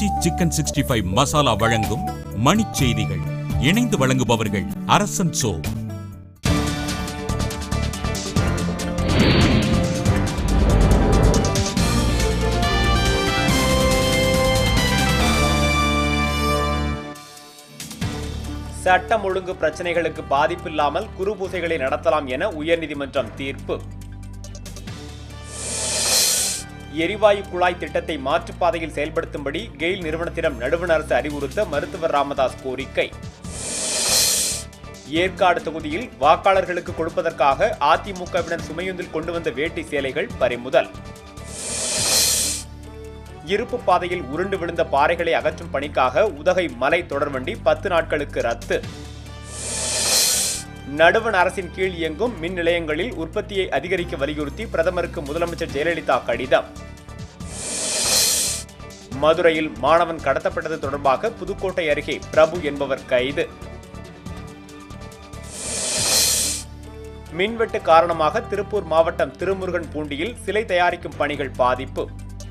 ஆச்சி chicken sixty five masala வழங்கும் மணிச் செய்திகள் இணைந்து வழங்குபவர்கள் அரசன் சோ சட்டம் ஒழுங்கு பிரச்சனைகளுக்கு பாதிப்பில்லாமல் குருபூசைகளை நடத்தலாம் என உயர்நீதிமன்றம் தீர்ப்பு எரிவாயு குழாய் திட்டத்தை மாற்றுப்பாதையில் செயல்படுத்தும்படி கெயில் நிறுவனத்திடம் நடுவண் அரசு அறிவுறுத்த மருத்துவர் ராமதாஸ் கோரிக்கை ஏற்காடு தொகுதியில் வாக்காளர்களுக்கு கொடுப்பதற்காக அதிமுகவினர் சுமையுந்தில் கொண்டு வந்த வேட்டி சேலைகள் பறிமுதல் இருப்பு பாதையில் உருண்டு விழுந்த பாறைகளை அகற்றும் பணிக்காக உதகை மலை தொடர்வண்டி பத்து நாட்களுக்கு ரத்து நடுவண் அரசின் கீழ் இயங்கும் மின் நிலையங்களில் உற்பத்தியை அதிகரிக்க வலியுறுத்தி பிரதமருக்கு முதலமைச்சர் ஜெயலலிதா கடிதம் மதுரையில் மாணவன் கடத்தப்பட்டது தொடர்பாக புதுக்கோட்டை அருகே பிரபு என்பவர் கைது மின்வெட்டு காரணமாக திருப்பூர் மாவட்டம் திருமுருகன் பூண்டியில் சிலை தயாரிக்கும் பணிகள் பாதிப்பு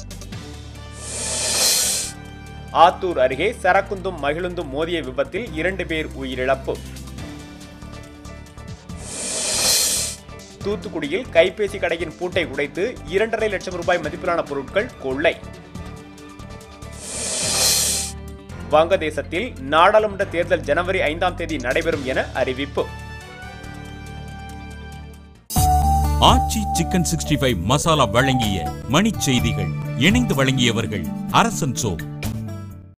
ஆத்தூர் அருகே சரக்குந்தும் மகிழுந்தும் மோதிய விபத்தில் இரண்டு பேர் உயிரிழப்பு தூத்துக்குடியில் கைபேசி கடையின் பூட்டை உடைத்து இரண்டரை லட்சம் ரூபாய் மதிப்பிலான பொருட்கள் கொள்ளை வங்கதேசத்தில் நாடாளுமன்ற தேர்தல் ஜனவரி ஐந்தாம் தேதி நடைபெறும் என அறிவிப்பு Aachi chicken sixty five masala வழங்கிய மணிச் செய்திகள் இணைந்து வழங்கியவர்கள் அரசன் சோ